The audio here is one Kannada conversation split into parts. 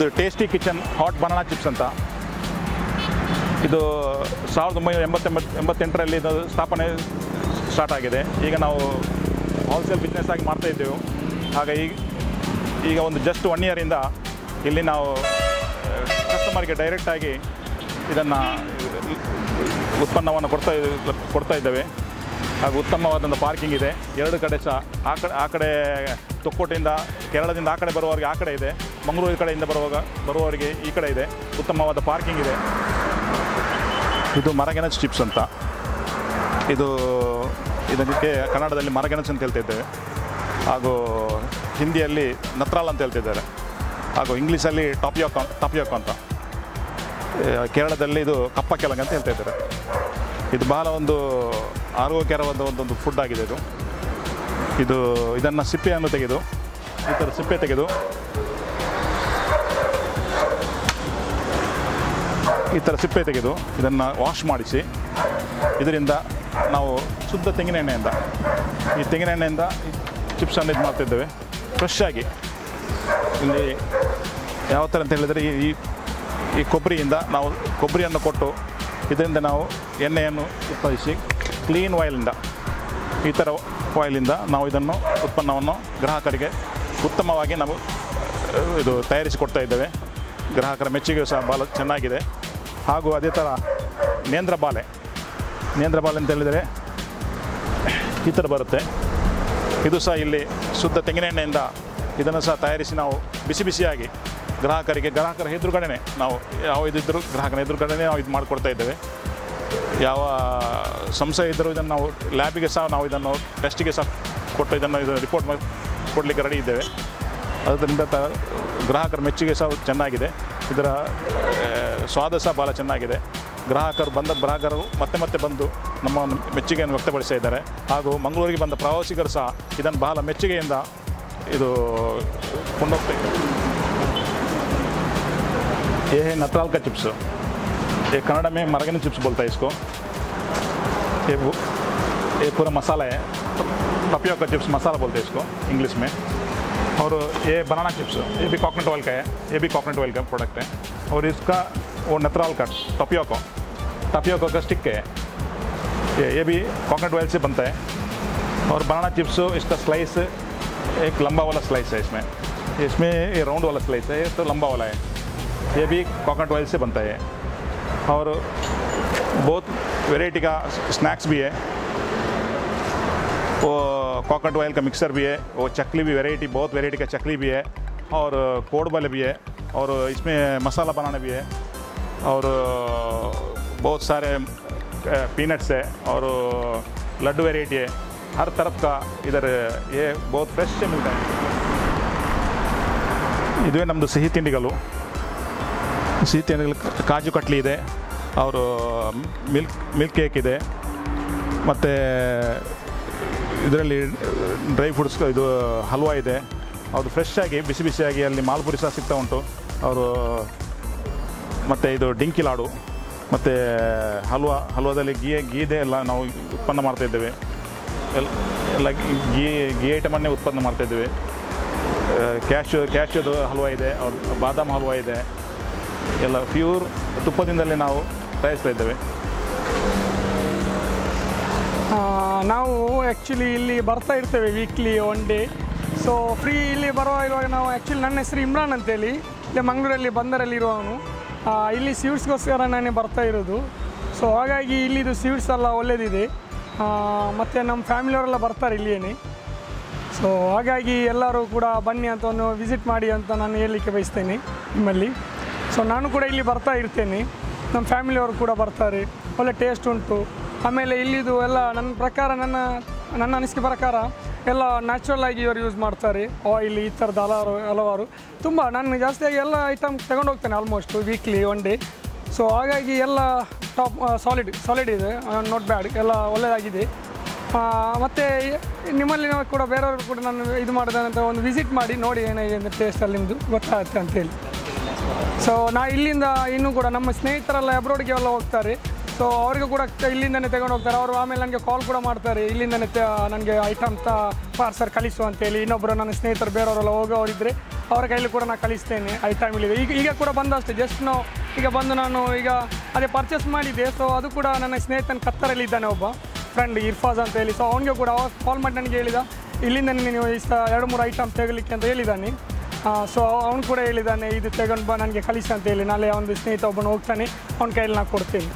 Tasty kitchen hot banana chips ಅಂತ ಇದು ಸಾವಿರದ ಒಂಬೈನೂರ ಎಂಬತ್ತೆಂಬತ್ತು ಎಂಬತ್ತೆಂಟರಲ್ಲಿ ಇದು ಸ್ಥಾಪನೆ ಸ್ಟಾರ್ಟ್ ಆಗಿದೆ ಈಗ ನಾವು ಹೋಲ್ಸೇಲ್ ಬಿಸ್ನೆಸ್ ಆಗಿ ಮಾಡ್ತಾ ಇದ್ದೆವು ಹಾಗೆ ಈಗ ಈಗ ಒಂದು ಜಸ್ಟ್ ಒನ್ ಇಯರಿಂದ ಇಲ್ಲಿ ನಾವು ಕಸ್ಟಮರ್ಗೆ ಡೈರೆಕ್ಟಾಗಿ ಇದನ್ನು ಉತ್ಪನ್ನವನ್ನು ಕೊಡ್ತಾ ಕೊಡ್ತಾ ಇದ್ದೇವೆ ಹಾಗೂ ಉತ್ತಮವಾದಂಥ ಪಾರ್ಕಿಂಗ್ ಇದೆ ಎರಡು ಕಡೆ ಸಹ ಆ ಕಡೆ ಆ ಕಡೆ ತೊಕ್ಕೋಟೆಯಿಂದ ಕೇರಳದಿಂದ ಆ ಕಡೆ ಬರುವವರಿಗೆ ಆ ಕಡೆ ಇದೆ ಮಂಗಳೂರು ಕಡೆಯಿಂದ ಬರುವಾಗ ಬರುವವರಿಗೆ ಈ ಕಡೆ ಇದೆ ಉತ್ತಮವಾದ ಪಾರ್ಕಿಂಗ್ ಇದೆ ಇದು ಮರಗೆನಸ್ ಚಿಪ್ಸ್ ಅಂತ ಇದು ಇದಕ್ಕೆ ಕನ್ನಡದಲ್ಲಿ ಮರಗೆನಸ್ ಅಂತ ಹೇಳ್ತಾ ಇದ್ದೇವೆ ಹಾಗೂ ಹಿಂದಿಯಲ್ಲಿ ನತ್ರಾಲ್ ಅಂತ ಹೇಳ್ತಿದ್ದಾರೆ ಹಾಗೂ ಇಂಗ್ಲೀಷಲ್ಲಿ ಟಾಪಿಯೋಕ್ ಟಾಪಿಯೋಕ್ ಅಂತ ಆ, ಕೇರಳದಲ್ಲಿ ಇದು ಕಪ್ಪ ಕೆಳಂಗ ಅಂತ ಹೇಳ್ತಾ ಇದ್ದಾರೆ ಇದು ಬಹಳ ಒಂದು ಆರೋಗ್ಯಕರವಾದ ಒಂದೊಂದು ಫುಡ್ ಆಗಿದೆ ಇದು ಇದು ಇದನ್ನು ಸಿಪ್ಪೆಯನ್ನು ತೆಗೆದು ಈ ಥರ ಸಿಪ್ಪೆ ತೆಗೆದು ಈ ಥರ ಸಿಪ್ಪೆ ತೆಗೆದು ಇದನ್ನು ವಾಶ್ ಮಾಡಿಸಿ ಇದರಿಂದ ನಾವು ಶುದ್ಧ ತೆಂಗಿನ ಎಣ್ಣೆಯಿಂದ ಈ ತೆಂಗಿನ ಎಣ್ಣೆಯಿಂದ ಈ ಚಿಪ್ಸನ್ನು ಇದು ಮಾಡ್ತಿದ್ದೇವೆ ಫ್ರೆಶ್ ಆಗಿ ಇಲ್ಲಿ ಯಾವ ಥರ ಅಂತ ಹೇಳಿದರೆ ಈ ಈ- ಈ ಕೊಬ್ಬರಿಯಿಂದ ನಾವು ಕೊಬ್ಬರಿಯನ್ನು ಕೊಟ್ಟು ಇದರಿಂದ ನಾವು ಎಣ್ಣೆಯನ್ನು ಉತ್ಪಾದಿಸಿ ಕ್ಲೀನ್ ಆಯಿಲಿಂದ ಈ ಥರ ಆಯಿಲಿಂದ ನಾವು ಇದನ್ನು ಉತ್ಪನ್ನವನ್ನು ಗ್ರಾಹಕರಿಗೆ ಉತ್ತಮವಾಗಿ ನಾವು ಅಹ್, ಇದು ತಯಾರಿಸಿ ಕೊಡ್ತಾ ಇದ್ದೇವೆ ಗ್ರಾಹಕರ ಮೆಚ್ಚುಗೆ ಸಹ ಭಾಳ ಚೆನ್ನಾಗಿದೆ ಹಾಗೂ ಅದೇ ಥರ ನೇಂದ್ರ ಬಾಲೆ ನೇಂದ್ರ ಬಾಲೆ ಅಂತ ಹೇಳಿದರೆ ಈ ಥರ ಬರುತ್ತೆ ಇದು ಸಹ ಇಲ್ಲಿ ಶುದ್ಧ ತೆಂಗಿನ ಎಣ್ಣೆಯಿಂದ ಇದನ್ನು ಸಹ ತಯಾರಿಸಿ ನಾವು ಬಿಸಿ ಬಿಸಿಯಾಗಿ ಗ್ರಾಹಕರಿಗೆ ಗ್ರಾಹಕರ ಎದುರುಗಡೆನೆ ನಾವು ಯಾವ ಇದಿದ್ದರೂ ಗ್ರಾಹಕರ ಎದುರುಗಡೆನೆ ನಾವು ಇದು ಮಾಡಿಕೊಡ್ತಾ ಇದ್ದೇವೆ ಯಾವ ಸಂಶಯ ಇದ್ದರೂ ಇದನ್ನು ನಾವು ಲ್ಯಾಬಿಗೆ ಸಹ ನಾವು ಇದನ್ನು ಟೆಸ್ಟಿಗೆ ಸಹ ಕೊಟ್ಟು ಇದನ್ನು ಇದು ರಿಪೋರ್ಟ್ ಮಾಡಿ ಕೊಡಲಿಕ್ಕೆ ರೆಡಿ ಇದ್ದೇವೆ ಅದರಿಂದ ತ ಗ್ರಾಹಕರ ಮೆಚ್ಚುಗೆ ಸಹ ಚೆನ್ನಾಗಿದೆ ಇದರ ಆ, ಸ್ವಾದ ಸಹ ಭಾಳ ಚೆನ್ನಾಗಿದೆ ಗ್ರಾಹಕರು ಬಂದ ಗ್ರಾಹಕರು ಮತ್ತೆ ಮತ್ತೆ ಬಂದು ನಮ್ಮ ಒಂದು ಮೆಚ್ಚುಗೆಯನ್ನು ವ್ಯಕ್ತಪಡಿಸ್ತಾ ಇದ್ದಾರೆ ಹಾಗೂ ಮಂಗಳೂರಿಗೆ ಬಂದ ಪ್ರವಾಸಿಗರು ಸಹ ಇದನ್ನು ಬಹಳ ಮೆಚ್ಚುಗೆಯಿಂದ ಇದು ಕೊಂಡೋಗ್ತಾ ಇದ್ದಾರೆ ये है नतराल का चिप्स ये कन्नड़ में मरगन चिप्स बोलता है इसको ये वो- ये पूरा मसाला है टपियो का चिप्स मसाला बोलते हैं इसको इंग्लिश में और ये बनाना चिप्स ये भी कोकोनट ऑयल का है ये भी कोकोनट ऑयल का प्रोडक्ट है और इसका वो नतराल का टपियो को टपियो का स्टिक है ये ये भी कोकोनट ऑयल से बनता है और बनाना चिप्स इसका स्लाइस एक लंबा वाला स्लाइस है इसमें इसमें ये राउंड वाला स्लाइस है ये तो लंबा वाला है ये भी कोकोनट ऑयल से बनता है और बहुत वैरायटी का स्नैक्स भी है वो कोकोनट ऑयल का मिक्सर भी है वो चकली भी वैरायटी बहुत वैरायटी का चकली भी है और कोड वाले भी है और इसमें मसाला बनाना भी है और बहुत सारे पीनट्स है और लड्डू वैरायटी है हर तरफ का इधर ये बहुत फ्रेश से मिलता है ಇದುವೇ ನಮ್ಮದು ಸಿಹಿ ತಿಂಡಿಗಳು ಸಿಹಿ ತಿಂಡಿಗಳು ಕಾಜು ಕಟ್ಲಿ ಇದೆ ಅವರು ಮಿಲ್ಕ್ ಮಿಲ್ಕ್ ಕೇಕ್ ಇದೆ ಮತ್ತು ಇದರಲ್ಲಿ ಡ್ರೈ ಫ್ರೂಟ್ಸ್ ಇದು ಹಲ್ವಾ ಇದೆ ಅದು ಫ್ರೆಶ್ ಆಗಿ ಬಿಸಿ ಬಿಸಿಯಾಗಿ ಅಲ್ಲಿ ಮಾಲ್ಪುರಿ ಸಹ ಸಿಗ್ತಾ ಉಂಟು ಅವರು ಮತ್ತು ಇದು ಡಿಂಕಿ ಲಾಡು ಮತ್ತು ಹಲ್ವಾ ಹಲ್ವಾದಲ್ಲಿ ಗೀ ಗೀದೆ ಎಲ್ಲ ನಾವು ಉತ್ಪನ್ನ ಮಾಡ್ತಾ ಇದ್ದೇವೆ ಎಲ್ಲ ಎಲ್ಲ ಗೀ ಗೀ ಐಟಮನ್ನೇ ಉತ್ಪನ್ನ ಮಾಡ್ತಾ ಇದ್ದೇವೆ ಕ್ಯಾಶು ಕ್ಯಾಶುದು ಹಲ್ವಾ ಇದೆ ಅವ್ರ ಬಾದಾಮ್ ಹಲ್ವಾ ಇದೆ ಎಲ್ಲ ಪ್ಯೂರ್ ತುಪ್ಪದಿಂದಲೇ ನಾವು ತಯಾರಿಸ್ತಾ ಇದ್ದೇವೆ ಆ, ನಾವು ಆ್ಯಕ್ಚುಲಿ ಇಲ್ಲಿ ಬರ್ತಾ ಇರ್ತೇವೆ weekly one day so free ಇಲ್ಲಿ ಬರುವ ಇರುವಾಗ ನಾವು ಆ್ಯಕ್ಚುಲಿ ನನ್ನ ಹೆಸರು ಇಮ್ರಾನ್ ಅಂತೇಳಿ ಇಲ್ಲಿ ಮಂಗಳೂರಲ್ಲಿ ಬಂದರಲ್ಲಿ ಇರುವವನು ಆ, ಇಲ್ಲಿ ಸ್ವೀಟ್ಸ್ಗೋಸ್ಕರ ನಾನೇ ಬರ್ತಾ ಇರೋದು ಸೊ ಹಾಗಾಗಿ ಇಲ್ಲಿದು ಸ್ವೀಟ್ಸ್ ಎಲ್ಲ ಒಳ್ಳೆಯದಿದೆ ಮತ್ತು ನಮ್ಮ ಫ್ಯಾಮಿಲಿಯವರೆಲ್ಲ ಬರ್ತಾರೆ ಇಲ್ಲಿಯೇ ಸೊ ಹಾಗಾಗಿ ಎಲ್ಲರೂ ಕೂಡ ಬನ್ನಿ ಅಂತ ಒಂದು ವಿಸಿಟ್ ಮಾಡಿ ಅಂತ ನಾನು ಹೇಳಲಿಕ್ಕೆ ಬಯಸ್ತೇನೆ ನಿಮ್ಮಲ್ಲಿ ಸೊ ನಾನು ಕೂಡ ಇಲ್ಲಿ ಬರ್ತಾ ಇರ್ತೇನೆ ನಮ್ಮ ಫ್ಯಾಮಿಲಿಯವರು ಕೂಡ ಬರ್ತಾರೆ ಒಳ್ಳೆ ಟೇಸ್ಟ್ ಉಂಟು ಆಮೇಲೆ ಇಲ್ಲಿದು ಎಲ್ಲ ನನ್ನ ಪ್ರಕಾರ ನನ್ನ ನನ್ನ ಅನಿಸಿಕೆ ಪ್ರಕಾರ ಎಲ್ಲ ನ್ಯಾಚುರಲ್ ಆಗಿ ಇವರು ಯೂಸ್ ಮಾಡ್ತಾರೆ ಆಯಿಲ್ ಈ ಥರದ ಹಲವಾರು ಹಲವಾರು ತುಂಬ ನಾನು ಜಾಸ್ತಿಯಾಗಿ ಎಲ್ಲ ಐಟಮ್ ತಗೊಂಡು ಹೋಗ್ತೇನೆ almost weekly one day so ಹಾಗಾಗಿ ಎಲ್ಲ ಟಾಪ್ ಸಾಲಿಡ್ ಸಾಲಿಡ್ ಇದೆ ನಾಟ್ ಬ್ಯಾಡ್ ಎಲ್ಲ ಒಳ್ಳೆಯದಾಗಿದೆ ಮತ್ತು ನಿಮ್ಮಲ್ಲಿ ನಾವು ಕೂಡ ಬೇರೆಯವರು ಕೂಡ ನಾನು ಇದು ಮಾಡಿದಂತ ಒಂದು ವಿಸಿಟ್ ಮಾಡಿ ನೋಡಿ ಏನಾಗಿದೆ ಅಂತ ಟೇಸ್ಟ್ ಅಲ್ಲಿ ನಿಮ್ಮದು ಗೊತ್ತಾಗುತ್ತೆ ಅಂತೇಳಿ ಸೊ ನಾ ಇಲ್ಲಿಂದ ಇನ್ನೂ ಕೂಡ ನಮ್ಮ ಸ್ನೇಹಿತರೆಲ್ಲ ಅಬ್ರೋಡ್ಗೆ ಎಲ್ಲ ಹೋಗ್ತಾರೆ ಸೊ ಅವರಿಗೂ ಕೂಡ ಕ- ಇಲ್ಲಿಂದನೇ ತಗೊಂಡು ಹೋಗ್ತಾರೆ ಅವರು ಆಮೇಲೆ ನನಗೆ ಕಾಲ್ ಕೂಡ ಮಾಡ್ತಾರೆ ಇಲ್ಲಿಂದನೇ ನನಗೆ ಐಟಮ್ ತ ಪಾರ್ಸರ್ ಕಳಿಸು ಅಂತೇಳಿ ಇನ್ನೊಬ್ಬರು ನನ್ನ ಸ್ನೇಹಿತರು ಬೇರೆಯವರೆಲ್ಲ ಹೋಗೋರಿದ್ದರೆ ಅವರ ಕೈಲಿ ಕೂಡ ನಾನು ಕಳಿಸ್ತೇನೆ ಐಟಮ್ ಇಲ್ಲಿದೆ ಈಗ ಈಗ ಕೂಡ ಬಂದಷ್ಟೇ ಜಸ್ಟ್ ನಾವು ಈಗ ಬಂದು ನಾನು ಈಗ ಅದೇ ಪರ್ಚೇಸ್ ಮಾಡಿದ್ದೆ ಸೊ ಅದು ಕೂಡ ನನ್ನ ಸ್ನೇಹಿತನ ಕತ್ತರಲ್ಲಿ ಇದ್ದಾನೆ ಒಬ್ಬ ಫ್ರೆಂಡ್ ಇರ್ಫಾಜ್ ಅಂತ ಹೇಳಿ ಸೊ ಅವನಿಗೆ ಕೂಡ ಅವಾಗ ಕಾಲ್ ಮಾಡಿ ನನಗೆ ಹೇಳಿದ ಇಲ್ಲಿಂದ ನೀವು ಇಷ್ಟ ಎರಡು ಮೂರು ಐಟಮ್ ತೆಗಲಿಕ್ಕೆ ಅಂತ ಹೇಳಿದ್ದಾನೆ ಸೊ ಅವನು ಕೂಡ ಹೇಳಿದ್ದಾನೆ ಇದು ತಗೊಂಡು ಬಾ ನನಗೆ ಕಳಿಸಿ ಅಂತ ಹೇಳಿ ನಾಳೆ ಒಂದು ಸ್ನೇಹಿತ ಒಬ್ಬನು ಹೋಗ್ತಾನೆ ಅವನ ಕೈಯಲ್ಲಿ ನಾನು ಕೊಡ್ತೀನಿ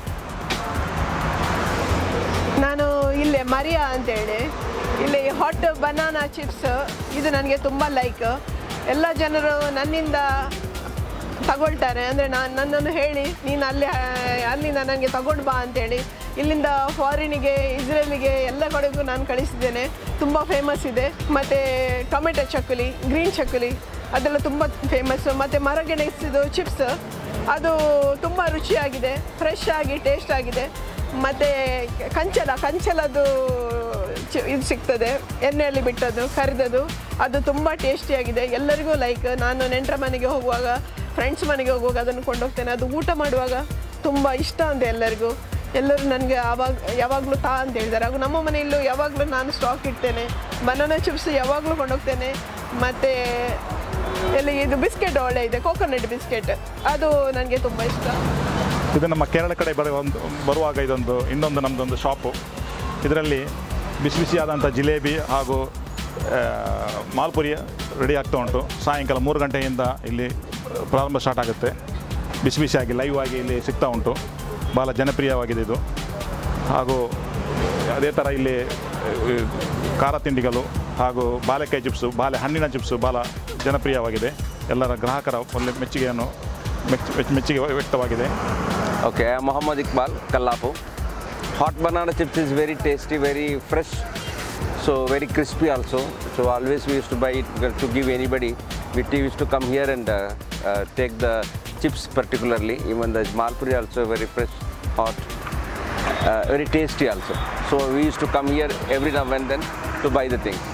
ನಾನು ಇಲ್ಲೇ ಮರಿಯಾ ಅಂತೇಳಿ ಇಲ್ಲಿ ಹಾಟ್ ಬನಾನಾ ಚಿಪ್ಸ್ ಇದು ನನಗೆ ತುಂಬ ಲೈಕ್ ಎಲ್ಲ ಜನರು ನನ್ನಿಂದ ತಗೊಳ್ತಾರೆ ಅಂದರೆ ನಾನು ನನ್ನನ್ನು ಹೇಳಿ ನೀನು ಅಲ್ಲಿ ಆ, ಅಲ್ಲಿಂದ ನನಗೆ ತಗೊಂಡು ಬಾ ಅಂತೇಳಿ ಇಲ್ಲಿಂದ ಫಾರಿನಿಗೆ ಇಸ್ರೇಲಿಗೆ ಎಲ್ಲ ಕಡೆಗೂ ನಾನು ಕಳಿಸಿದ್ದೇನೆ ತುಂಬ ಫೇಮಸ್ ಇದೆ ಮತ್ತು ಟೊಮೆಟೊ ಚಕ್ಕುಲಿ ಗ್ರೀನ್ ಚಕ್ಕುಲಿ ಅದೆಲ್ಲ ತುಂಬ ಫೇಮಸ್ಸು ಮತ್ತು ಮರಗೆಣಸಿದು ಚಿಪ್ಸ್ ಅದು ತುಂಬ ರುಚಿಯಾಗಿದೆ ಫ್ರೆಶ್ ಆಗಿ ಟೇಸ್ಟ್ ಆಗಿದೆ ಮತ್ತು ಕಂಚಲ ಕಂಚಲದ್ದು ಚಿ- ಇದು ಸಿಗ್ತದೆ ಎಣ್ಣೆಯಲ್ಲಿ ಬಿಟ್ಟದ್ದು ಕರಿದದ್ದು ಅದು ತುಂಬ ಟೇಸ್ಟಿಯಾಗಿದೆ ಎಲ್ಲರಿಗೂ ಲೈಕ್ ನಾನು ನೆಂಟರ ಮನೆಗೆ ಹೋಗುವಾಗ ಫ್ರೆಂಡ್ಸ್ ಮನೆಗೆ ಹೋಗುವಾಗ ಅದನ್ನು ಕೊಂಡೋಗ್ತೇನೆ ಅದು ಊಟ ಮಾಡುವಾಗ ತುಂಬ ಇಷ್ಟ ಅಂತ ಎಲ್ಲರಿಗೂ ಎಲ್ಲರೂ ನನಗೆ ಆವಾಗ ಯಾವಾಗಲೂ ತಾ ಅಂತ ಹೇಳಿದ್ದಾರೆ ಹಾಗೂ ನಮ್ಮ ಮನೆಯಲ್ಲೂ ಯಾವಾಗಲೂ ನಾನು ಸ್ಟಾಕ್ ಇಡ್ತೇನೆ ಬನಾನಾ ಚಿಪ್ಸ್ ಯಾವಾಗಲೂ ಕೊಂಡೋಗ್ತೇನೆ ಮತ್ತು ಎಲ್ಲಿ ಇದು ಬಿಸ್ಕೆಟ್ ಒಳ್ಳೆ ಇದೆ ಕೋಕೋನಟ್ ಬಿಸ್ಕೆಟ್ ಅದು ನನಗೆ ತುಂಬ ಇಷ್ಟ ಇದು ನಮ್ಮ ಕೇರಳ ಕಡೆ ಬರುವ ಒಂದು ಬರುವಾಗ ಇದೊಂದು ಇನ್ನೊಂದು ನಮ್ಮದೊಂದು ಶಾಪು ಇದರಲ್ಲಿ ಬಿಸಿ ಬಿಸಿಯಾದಂಥ ಜಿಲೇಬಿ ಹಾಗೂ ಆ, ಮಾಲ್ಪುರಿ ರೆಡಿ ಆಗ್ತಾ ಉಂಟು ಸಾಯಂಕಾಲ ಮೂರು ಗಂಟೆಯಿಂದ ಇಲ್ಲಿ ಪ್ರಾರಂಭ ಸ್ಟಾರ್ಟ್ ಆಗುತ್ತೆ ಬಿಸಿ ಬಿಸಿಯಾಗಿ ಲೈವ್ ಆಗಿ ಇಲ್ಲಿ ಸಿಗ್ತಾ ಉಂಟು ಭಾಳ ಜನಪ್ರಿಯವಾಗಿದೆ ಇದು ಹಾಗೂ ಅದೇ ಥರ ಇಲ್ಲಿ ಆ, ಖಾರ ತಿಂಡಿಗಳು ಹಾಗೂ ಬಾಳೆಕಾಯಿ ಚಿಪ್ಸು ಬಾಳೆ ಹಣ್ಣಿನ ಚಿಪ್ಸು ಭಾಳ ಜನಪ್ರಿಯವಾಗಿದೆ ಎಲ್ಲರ ಗ್ರಾಹಕರ ಒಳ್ಳೆ ಮೆಚ್ಚುಗೆಯನ್ನು ಮೆಚ್ಚು ಮೆಚ್ಚು- ಮೆಚ್ಚುಗೆ ವ್ಯಕ್ತವಾಗಿದೆ Okay, I'm Muhammad Iqbal, Kallapu. Hot banana chips is very tasty, very fresh, so very crispy also. So always we used to buy it to give anybody. We used to come here and uh, uh, take the chips particularly. Even the malpuri also very fresh, hot, uh, very tasty also. So we used to come here every now and then to buy the thing.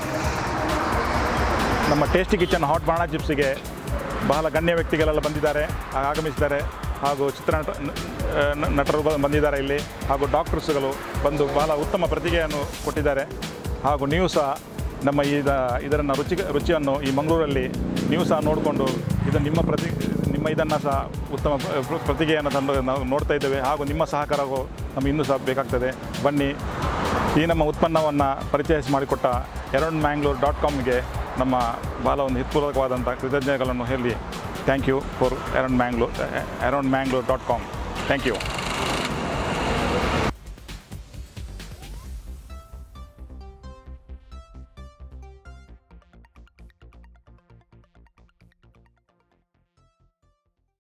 ನಮ್ಮ ಟೇಸ್ಟಿ ಕಿಚನ್ ಹಾಟ್ ಬಾಣ ಚಿಪ್ಸಿಗೆ ಬಹಳ ಗಣ್ಯ ವ್ಯಕ್ತಿಗಳೆಲ್ಲ ಬಂದಿದ್ದಾರೆ ಆಗಮಿಸಿದ್ದಾರೆ ಹಾಗೂ ಚಿತ್ರನಟ ನ- ನಟರು ಬ- ಬಂದಿದ್ದಾರೆ ಇಲ್ಲಿ ಹಾಗೂ ಡಾಕ್ಟರ್ಸ್ಗಳು ಬಂದು ಬಹಳ ಉತ್ತಮ ಪ್ರತಿಗೆಯನ್ನು ಕೊಟ್ಟಿದ್ದಾರೆ ಹಾಗೂ ನೀವು ಸಹ ನಮ್ಮ ಇದ ಇದನ್ನು ರುಚಿ ರುಚಿಯನ್ನು ಈ ಮಂಗಳೂರಲ್ಲಿ ನೀವು ಸಹ ನೋಡಿಕೊಂಡು ಇದು ನಿಮ್ಮ ಪ್ರತಿ ನಿಮ್ಮ ಇದನ್ನು ಸಹ ಉತ್ತಮ ಪ್ರ- ಪ್ರ- ಪ್ರತಿಗೆಯನ್ನು ತಂದು ನಾವು ನೋಡ್ತಾ ಇದ್ದೇವೆ ಹಾಗೂ ನಿಮ್ಮ ಸಹಕಾರವು ನಮಗೆ ಇನ್ನೂ ಸಹ ಬೇಕಾಗ್ತದೆ ಬನ್ನಿ ಈ ನಮ್ಮ ಉತ್ಪನ್ನವನ್ನು ಪರಿಚಯಿಸಿ ಮಾಡಿಕೊಟ್ಟ ಎರೌಂಡ್ ಮ್ಯಾಂಗ್ಳೂರ್ ಡಾಟ್ ಕಾಮ್ಗೆ ನಮ್ಮ ಭಾಳ ಒಂದು ಹಿತಪೂರ್ವಕವಾದಂಥ ಕೃತಜ್ಞತೆಗಳನ್ನು ಹೇಳಿ thank you for around Mangalore around Mangalore dot com thank you